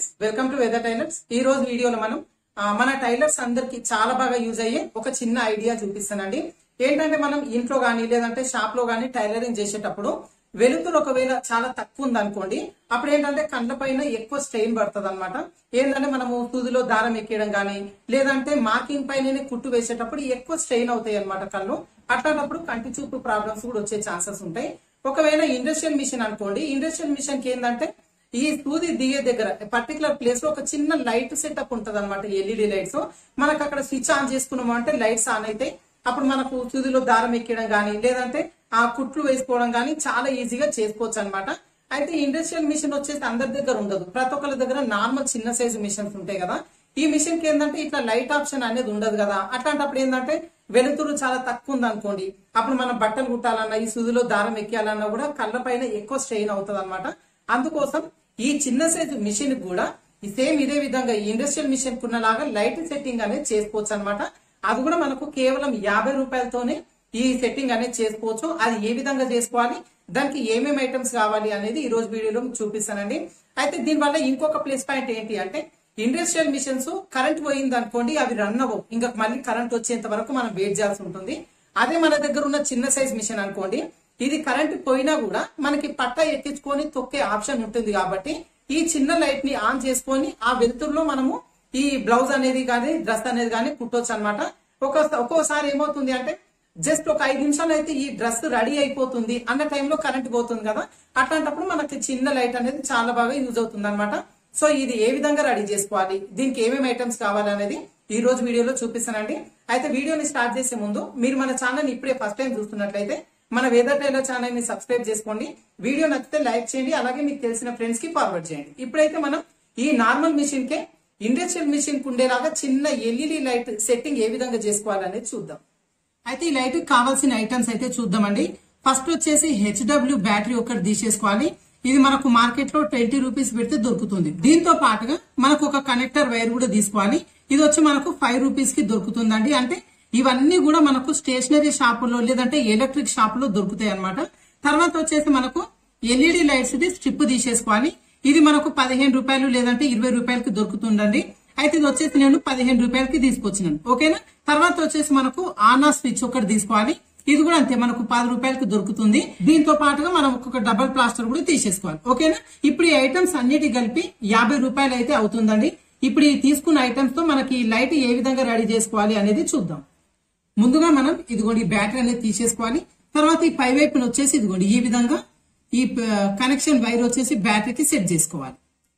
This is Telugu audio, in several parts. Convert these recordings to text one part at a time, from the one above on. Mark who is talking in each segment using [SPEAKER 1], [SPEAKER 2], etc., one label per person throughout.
[SPEAKER 1] friends welcome to Weather Tailors ఈ రోజు వీడియోలో మనం ఆ, మన టైలర్స్ అందరికి చాలా బాగా యూజ్ అయ్యే ఒక చిన్న ఐడియా చూపిస్తానండి ఏంటంటే మనం ఇంట్లో గానీ లేదంటే షాప్ లో గానీ టైలరింగ్ చేసేటప్పుడు వెలుతురు ఒకవేళ చాలా తక్కువ ఉంది అనుకోండి అప్పుడు ఏంటంటే కళ్ళ పైన ఎక్కువ స్ట్రెయిన్ పడుతుంది అనమాట ఏంటంటే మనము సూదిలో దారం ఎక్కేయడం గానీ లేదంటే మార్కింగ్ పైన కుట్టు వేసేటప్పుడు ఎక్కువ స్ట్రెయిన్ అవుతాయి అనమాట కళ్ళు అట్లాంటప్పుడు కంటి చూపు ప్రాబ్లమ్స్ కూడా వచ్చే ఛాన్సెస్ ఉంటాయి ఒకవేళ ఇండస్ట్రియల్ మిషన్ అనుకోండి ఇండస్ట్రియల్ మిషన్ కి ఏంటంటే ఈ సూది దిగే దగ్గర పర్టికులర్ ప్లేస్ లో ఒక చిన్న లైట్ సెటప్ ఉంటది అనమాట ఎల్ఈడి లైట్స్ మనకు అక్కడ స్విచ్ ఆన్ చేసుకున్నాము అంటే లైట్స్ ఆన్ అవుతాయి అప్పుడు మనకు సూదిలో దారం ఎక్కడం గానీ లేదంటే ఆ కుట్లు వేసుకోవడం గానీ చాలా ఈజీగా చేసుకోవచ్చు అనమాట అయితే ఇండస్ట్రియల్ మిషన్ వచ్చేసి అందరి దగ్గర ఉండదు ప్రతి ఒక్కరి దగ్గర నార్మల్ చిన్న సైజు మిషన్స్ ఉంటాయి కదా ఈ మిషన్ కి ఏంటంటే ఇట్లా లైట్ ఆప్షన్ అనేది ఉండదు కదా అట్లాంటప్పుడు ఏంటంటే వెలుతురు చాలా తక్కువ ఉంది అనుకోండి అప్పుడు మనం బట్టలు కుట్టాలన్నా ఈ సూదిలో దారం ఎక్కాలన్నా కూడా కళ్ళ పైన ఎక్కువ స్ట్రెయిన్ అవుతుంది అనమాట అందుకోసం ఈ చిన్న సైజు మిషన్ కూడా ఈ సేమ్ ఇదే విధంగా ఈ ఇండస్ట్రియల్ మిషన్ కున్నలాగా లైట్ సెట్టింగ్ అనేది చేసుకోవచ్చు అనమాట అది కూడా మనకు కేవలం యాభై రూపాయలతోనే ఈ సెట్టింగ్ అనేది చేసుకోవచ్చు అది ఏ విధంగా చేసుకోవాలి దానికి ఏమేమి ఐటమ్స్ కావాలి అనేది ఈ రోజు వీడియోలో మీకు చూపిస్తానండి అయితే దీనివల్ల ఇంకొక ప్లస్ పాయింట్ ఏంటి అంటే ఇండస్ట్రియల్ మిషన్స్ కరెంట్ పోయింది అనుకోండి అవి రన్ అవ్వవు ఇంకా మళ్ళీ కరెంట్ వచ్చేంత వరకు మనం వెయిట్ చేయాల్సి ఉంటుంది అదే మన దగ్గర ఉన్న చిన్న సైజ్ మిషన్ అనుకోండి ఇది కరెంట్ పోయినా కూడా మనకి పట్ట ఎక్కించుకొని తొక్కే ఆప్షన్ ఉంటుంది కాబట్టి ఈ చిన్న లైట్ ని ఆన్ చేసుకొని ఆ వెలుతురులో మనము ఈ బ్లౌజ్ అనేది కానీ డ్రెస్ అనేది కానీ కుట్టొచ్చు అనమాట ఒక ఒక్కోసారి ఏమవుతుంది అంటే జస్ట్ ఒక ఐదు నిమిషాలు అయితే ఈ డ్రెస్ రెడీ అయిపోతుంది అన్న టైంలో కరెంట్ పోతుంది కదా అట్లాంటప్పుడు మనకి చిన్న లైట్ అనేది చాలా బాగా యూజ్ అవుతుంది అనమాట సో ఇది ఏ విధంగా రెడీ చేసుకోవాలి దీనికి ఏమేమి ఐటమ్స్ కావాలి అనేది ఈ రోజు వీడియోలో చూపిస్తానండి అయితే వీడియోని స్టార్ట్ చేసే ముందు మీరు మన ఛానల్ ఇప్పుడే ఫస్ట్ టైం చూస్తున్నట్లయితే మన వేదర్ టైలర్ ఛానల్ ని సబ్స్క్రైబ్ చేసుకోండి వీడియో నచ్చితే లైక్ చేయండి అలాగే మీకు తెలిసిన ఫ్రెండ్స్ కి ఫార్వర్డ్ చేయండి ఇప్పుడైతే మనం ఈ నార్మల్ మిషన్ కే ఇండస్ట్రియల్ మిషన్ కు ఉండేలాగా చిన్న ఎల్ఈడి లైట్ సెట్టింగ్ ఏ విధంగా చేసుకోవాలనేది చూద్దాం అయితే ఈ లైట్ కావాల్సిన ఐటమ్స్ అయితే చూద్దామండి ఫస్ట్ వచ్చేసి హెచ్డబ్ల్యూ బ్యాటరీ ఒకటి తీసేసుకోవాలి ఇది మనకు మార్కెట్ లో ట్వంటీ రూపీస్ పెడితే దొరుకుతుంది దీంతో పాటుగా మనకు ఒక కనెక్టర్ వైర్ కూడా తీసుకోవాలి ఇది వచ్చి మనకు ఫైవ్ రూపీస్ కి దొరుకుతుందండి అంటే ఇవన్నీ కూడా మనకు స్టేషనరీ షాపులో లేదంటే ఎలక్ట్రిక్ షాపులో దొరుకుతాయి అన్నమాట తర్వాత వచ్చేసి మనకు ఎల్ఈడి లైట్స్ ది స్ట్రిప్ తీసేసుకోవాలి ఇది మనకు పదిహేను రూపాయలు లేదంటే ఇరవై రూపాయలకి దొరుకుతుందండి అయితే ఇది వచ్చేసి నేను పదిహేను రూపాయలకి తీసుకొచ్చినాను ఓకేనా తర్వాత వచ్చేసి మనకు ఆన్ ఆఫ్ స్విచ్ ఒకటి తీసుకోవాలి ఇది కూడా అంతే మనకు పది రూపాయలకి దొరుకుతుంది దీంతో పాటుగా మనం ఒక్కొక్క డబల్ ప్లాస్టర్ కూడా తీసేసుకోవాలి ఓకేనా ఇప్పుడు ఈ ఐటమ్స్ అన్నిటి కలిపి యాభై రూపాయలు అయితే అవుతుందండి ఇప్పుడు ఈ తీసుకున్న ఐటమ్స్ తో మనకి ఈ లైట్ ఏ విధంగా రెడీ చేసుకోవాలి అనేది చూద్దాం ముందుగా మనం ఇదిగోండి ఈ బ్యాటరీ అనేది తీసేసుకోవాలి తర్వాత ఈ పై వైపున వచ్చేసి ఇదిగోండి ఈ విధంగా ఈ కనెక్షన్ వైర్ వచ్చేసి బ్యాటరీకి సెట్ చేసుకోవాలి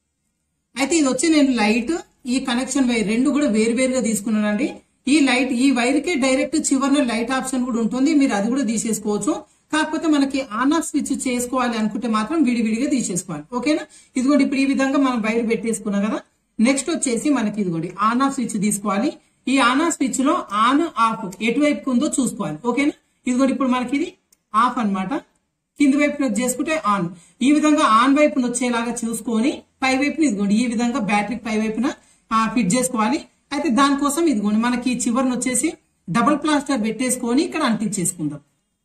[SPEAKER 1] అయితే ఇది వచ్చి నేను లైట్ ఈ కనెక్షన్ వైర్ రెండు కూడా వేరు వేరుగా తీసుకున్నానండి ఈ లైట్ ఈ వైర్ కే డైరెక్ట్ చివరిలో లైట్ ఆప్షన్ కూడా ఉంటుంది మీరు అది కూడా తీసేసుకోవచ్చు కాకపోతే మనకి ఆన్ ఆఫ్ స్విచ్ చేసుకోవాలి అనుకుంటే మాత్రం విడివిడిగా తీసేసుకోవాలి ఓకేనా ఇదిగోండి ఇప్పుడు ఈ విధంగా మనం వైర్ పెట్టేసుకున్నాం కదా నెక్స్ట్ వచ్చేసి మనకి ఇదిగోండి ఆన్ ఆఫ్ స్విచ్ తీసుకోవాలి ఈ ఆన్ ఆఫ్ స్విచ్ లో ఆన్ ఆఫ్ ఎటువైపు ఉందో చూసుకోవాలి ఓకేనా ఇదిగోండి ఇప్పుడు మనకి ఇది ఆఫ్ అన్నమాట కింది వైపున చేసుకుంటే ఆన్ ఈ విధంగా ఆన్ వైపున వచ్చేలాగా చూసుకొని పై వైపున ఇదిగోండి ఈ విధంగా బ్యాటరీ పై వైపున ఫిట్ చేసుకోవాలి అయితే దానికోసం ఇదిగోండి మనకి చివరిన వచ్చేసి డబుల్ ప్లాస్టర్ పెట్టేసుకొని ఇక్కడ అంటించేసుకుందాం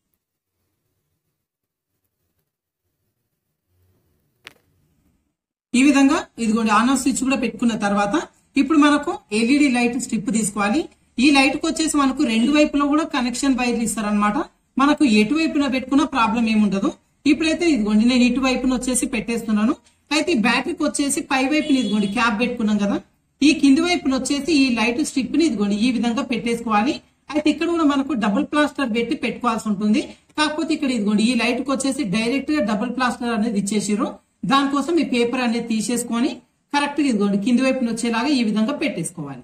[SPEAKER 1] ఈ విధంగా ఇదిగోండి ఆన్ ఆఫ్ స్విచ్ కూడా పెట్టుకున్న తర్వాత ఇప్పుడు మనకు ఎల్ఈడి లైట్ స్ట్రిప్ తీసుకోవాలి ఈ లైట్ కు వచ్చేసి మనకు రెండు వైపులో కూడా కనెక్షన్ వైర్లు ఇస్తారనమాట మనకు ఎటు వైపున పెట్టుకున్నా ప్రాబ్లం ఏముండదు ఇప్పుడైతే ఇదిగోండి నేను ఇటు వైపున వచ్చేసి పెట్టేస్తున్నాను అయితే ఈ బ్యాటరీకి వచ్చేసి పై వైపున ఇదిగోండి క్యాప్ పెట్టుకున్నాం కదా ఈ కింది వైపున వచ్చేసి ఈ లైట్ స్ట్రిప్ ని ఇదిగోండి ఈ విధంగా పెట్టేసుకోవాలి అయితే ఇక్కడ కూడా మనకు డబుల్ ప్లాస్టర్ పెట్టి పెట్టుకోవాల్సి ఉంటుంది కాకపోతే ఇక్కడ ఇదిగోండి ఈ లైట్ కి వచ్చేసి డైరెక్ట్ గా డబుల్ ప్లాస్టర్ అనేది ఇచ్చేసారు దానికోసం ఈ పేపర్ అనేది తీసేసుకొని కరెక్ట్ గా ఇదిగోండి కింది వైపున వచ్చేలాగా ఈ విధంగా పెట్టేసుకోవాలి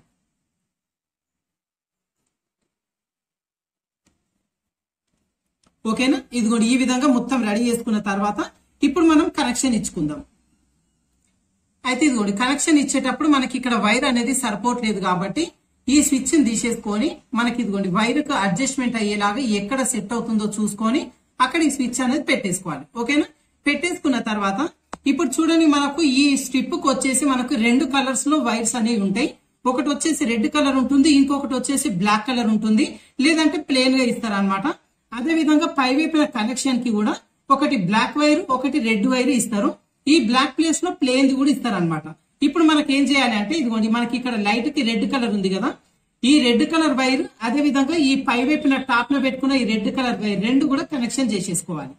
[SPEAKER 1] ఓకేనా ఇదిగోండి ఈ విధంగా మొత్తం రెడీ చేసుకున్న తర్వాత ఇప్పుడు మనం కనెక్షన్ ఇచ్చుకుందాం అయితే ఇదిగోండి కనెక్షన్ ఇచ్చేటప్పుడు మనకి ఇక్కడ వైర్ అనేది సరిపోవట్లేదు కాబట్టి ఈ స్విచ్ ని తీసేసుకొని మనకి ఇదిగోండి వైర్ కు అడ్జస్ట్మెంట్ అయ్యేలాగా ఎక్కడ సెట్ అవుతుందో చూసుకొని అక్కడ ఈ స్విచ్ అనేది పెట్టేసుకోవాలి ఓకేనా పెట్టేసుకున్న తర్వాత ఇప్పుడు చూడండి మనకు ఈ స్ట్రిప్ కు వచ్చేసి మనకు రెండు కలర్స్ లో వైర్స్ అనేవి ఉంటాయి ఒకటి వచ్చేసి రెడ్ కలర్ ఉంటుంది ఇంకొకటి వచ్చేసి బ్లాక్ కలర్ ఉంటుంది లేదంటే ప్లేన్ గా ఇస్తారనమాట అదే విధంగా పై వైపున కనెక్షన్ కి కూడా ఒకటి బ్లాక్ వైర్ ఒకటి రెడ్ వైర్ ఇస్తారు ఈ బ్లాక్ ప్లేస్ లో ప్లేన్ కూడా ఇస్తారనమాట ఇప్పుడు మనకి ఏం చేయాలి అంటే ఇదిగోండి మనకి ఇక్కడ లైట్ కి రెడ్ కలర్ ఉంది కదా ఈ రెడ్ కలర్ వైర్ అదే విధంగా ఈ పై వైపున టాప్ లో పెట్టుకున్న ఈ రెడ్ కలర్ వైర్ రెండు కూడా కనెక్షన్ చేసేసుకోవాలి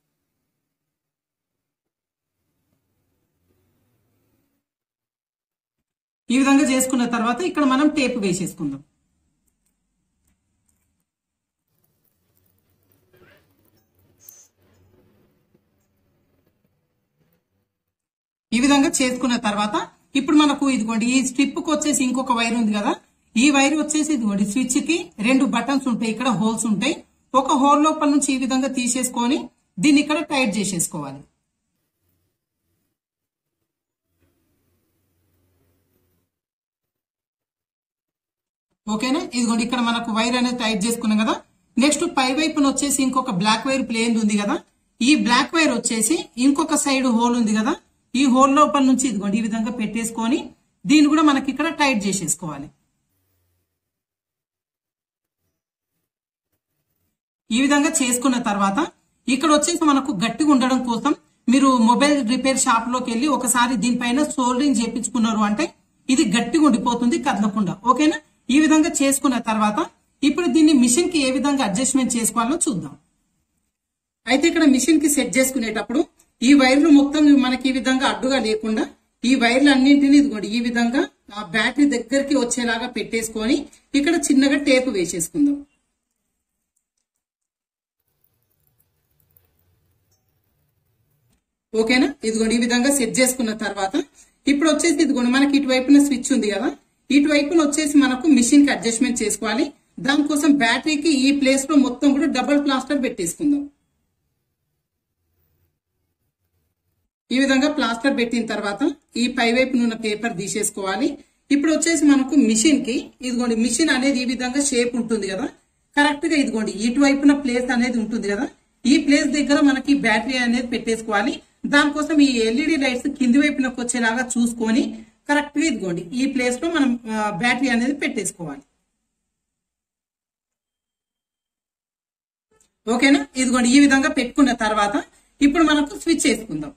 [SPEAKER 1] ఈ విధంగా చేసుకున్న తర్వాత ఇక్కడ మనం టేప్ వేసేసుకుందాం ఈ విధంగా చేసుకున్న తర్వాత ఇప్పుడు మనకు ఇదిగోండి ఈ స్ట్రిప్ కు వచ్చేసి ఇంకొక వైర్ ఉంది కదా ఈ వైర్ వచ్చేసి ఇదిగోండి స్విచ్ కి రెండు బటన్స్ ఉంటాయి ఇక్కడ హోల్స్ ఉంటాయి ఒక హోల్ లోపల నుంచి ఈ విధంగా తీసేసుకొని దీన్ని ఇక్కడ టైట్ చేసేసుకోవాలి ఓకేనా ఇదిగోండి ఇక్కడ మనకు వైర్ అనేది టైట్ చేసుకున్నాం కదా నెక్స్ట్ పై వైపున వచ్చేసి ఇంకొక బ్లాక్ వైర్ ప్లేన్ ఉంది కదా ఈ బ్లాక్ వైర్ వచ్చేసి ఇంకొక సైడ్ హోల్ ఉంది కదా ఈ హోల్ లోపల నుంచి ఇదిగోండి ఈ విధంగా పెట్టేసుకొని దీన్ని కూడా మనకి ఇక్కడ టైట్ చేసేసుకోవాలి ఈ విధంగా చేసుకున్న తర్వాత ఇక్కడ వచ్చేసి మనకు గట్టిగా ఉండడం కోసం మీరు మొబైల్ రిపేర్ షాప్ లోకి వెళ్ళి ఒకసారి దీనిపైన సోల్డరింగ్ చేపించుకున్నారు అంటే ఇది గట్టిగా ఉండిపోతుంది కదలకుండా ఓకేనా ఈ విధంగా చేసుకున్న తర్వాత ఇప్పుడు దీన్ని మిషన్ కి ఏ విధంగా అడ్జస్ట్మెంట్ చేసుకోవాలో చూద్దాం అయితే ఇక్కడ మిషన్ కి సెట్ చేసుకునేటప్పుడు ఈ వైర్లు మొత్తం మనకి ఈ విధంగా అడ్డుగా లేకుండా ఈ వైర్లు అన్నింటినీ ఇదిగోండి ఈ విధంగా ఆ బ్యాటరీ దగ్గరికి వచ్చేలాగా పెట్టేసుకొని ఇక్కడ చిన్నగా టేపు వేసేసుకుందాం ఓకేనా ఇదిగోండి ఈ విధంగా సెట్ చేసుకున్న తర్వాత ఇప్పుడు వచ్చేసి ఇదిగోండి మనకి ఇటువైపున స్విచ్ ఉంది కదా ఇటువైపున వచ్చేసి మనకు మిషన్ కి అడ్జస్ట్మెంట్ చేసుకోవాలి దానికోసం బ్యాటరీకి ఈ ప్లేస్ లో మొత్తం కూడా డబుల్ ప్లాస్టర్ పెట్టేసుకుందాం ఈ విధంగా ప్లాస్టర్ పెట్టిన తర్వాత ఈ పై వైపున ఉన్న పేపర్ తీసేసుకోవాలి ఇప్పుడు వచ్చేసి మనకు మిషన్ కి ఇదిగోండి మిషన్ అనేది ఈ విధంగా షేప్ ఉంటుంది కదా కరెక్ట్ గా ఇదిగోండి ఇటువైపున ప్లేస్ అనేది ఉంటుంది కదా ఈ ప్లేస్ దగ్గర మనకి బ్యాటరీ అనేది పెట్టేసుకోవాలి దానికోసం ఈ ఎల్ఈడి లైట్స్ కింది వైపునకు వచ్చేలాగా చూసుకొని కరెక్ట్ గా ఇదిగోండి ఈ ప్లేస్ లో మనం బ్యాటరీ అనేది పెట్టేసుకోవాలి ఓకేనా ఇదిగోండి ఈ విధంగా పెట్టుకున్న తర్వాత ఇప్పుడు మనకు స్విచ్ వేసుకుందాం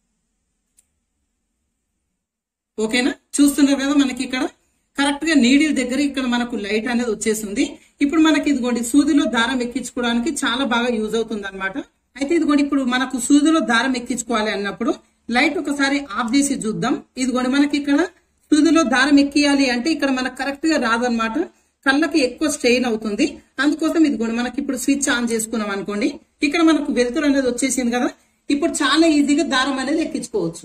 [SPEAKER 1] ఓకేనా చూస్తున్నారు కదా మనకి ఇక్కడ కరెక్ట్ గా నీడిల్ దగ్గర ఇక్కడ మనకు లైట్ అనేది వచ్చేసింది ఇప్పుడు మనకి ఇదిగోండి సూదిలో దారం ఎక్కించుకోవడానికి చాలా బాగా యూజ్ అవుతుంది అనమాట అయితే ఇదిగోండి ఇప్పుడు మనకు సూదిలో దారం ఎక్కించుకోవాలి అన్నప్పుడు లైట్ ఒకసారి ఆఫ్ చేసి చూద్దాం ఇదిగోండి మనకి ఇక్కడ సూదిలో దారం ఎక్కియాలి అంటే ఇక్కడ మనకు కరెక్ట్ గా రాదనమాట కళ్ళకి ఎక్కువ స్ట్రెయిన్ అవుతుంది అందుకోసం ఇదిగోండి మనకి ఇప్పుడు స్విచ్ ఆన్ చేసుకున్నాం అనుకోండి ఇక్కడ మనకు వెలుతురు అనేది వచ్చేసింది కదా ఇప్పుడు చాలా ఈజీగా దారం అనేది ఎక్కించుకోవచ్చు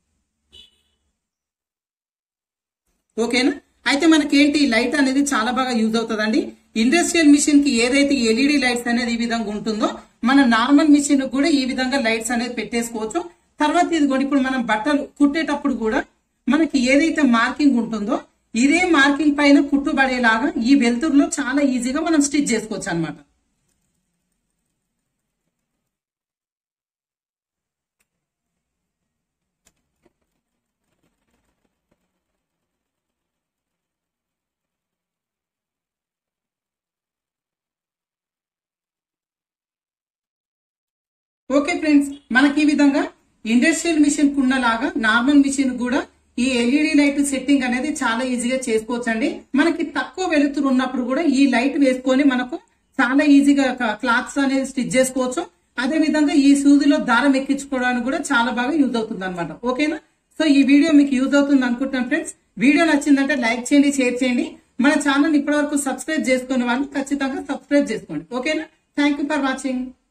[SPEAKER 1] ఓకేనా అయితే మనకేంటి ఈ లైట్ అనేది చాలా బాగా యూజ్ అవుతుందండి ఇండస్ట్రియల్ మిషన్ కి ఏదైతే ఎల్ఈడి లైట్స్ అనేది ఈ విధంగా ఉంటుందో మన నార్మల్ మిషన్ కూడా ఈ విధంగా లైట్స్ అనేది పెట్టేసుకోవచ్చు తర్వాత ఇది కూడా ఇప్పుడు మనం బట్టలు కుట్టేటప్పుడు కూడా మనకి ఏదైతే మార్కింగ్ ఉంటుందో ఇదే మార్కింగ్ పైన కుట్టుబడేలాగా ఈ వెలుతురులో చాలా ఈజీగా మనం స్టిచ్ చేసుకోవచ్చు అనమాట ఓకే ఫ్రెండ్స్ మనకి ఈ విధంగా ఇండస్ట్రియల్ మిషన్ కున్నలాగా నార్మల్ మిషన్ కూడా ఈ ఎల్ఈడి లైట్ సెట్టింగ్ అనేది చాలా ఈజీగా చేసుకోవచ్చండి మనకి తక్కువ వెలుతురు ఉన్నప్పుడు కూడా ఈ లైట్ వేసుకొని మనకు చాలా ఈజీగా క్లాత్స్ అనేది స్టిచ్ చేసుకోవచ్చు అదే విధంగా ఈ సూదిలో దారం ఎక్కించుకోవడానికి కూడా చాలా బాగా యూజ్ అవుతుంది అనమాట ఓకేనా సో ఈ వీడియో మీకు యూజ్ అవుతుంది అనుకుంటున్నాను ఫ్రెండ్స్ వీడియో నచ్చిందంటే లైక్ చేయండి షేర్ చేయండి మన ఛానల్ ఇప్పటివరకు సబ్స్క్రైబ్ చేసుకునే వాళ్ళు ఖచ్చితంగా సబ్స్క్రైబ్ చేసుకోండి ఓకేనా థ్యాంక్ యూ ఫర్ వాచింగ్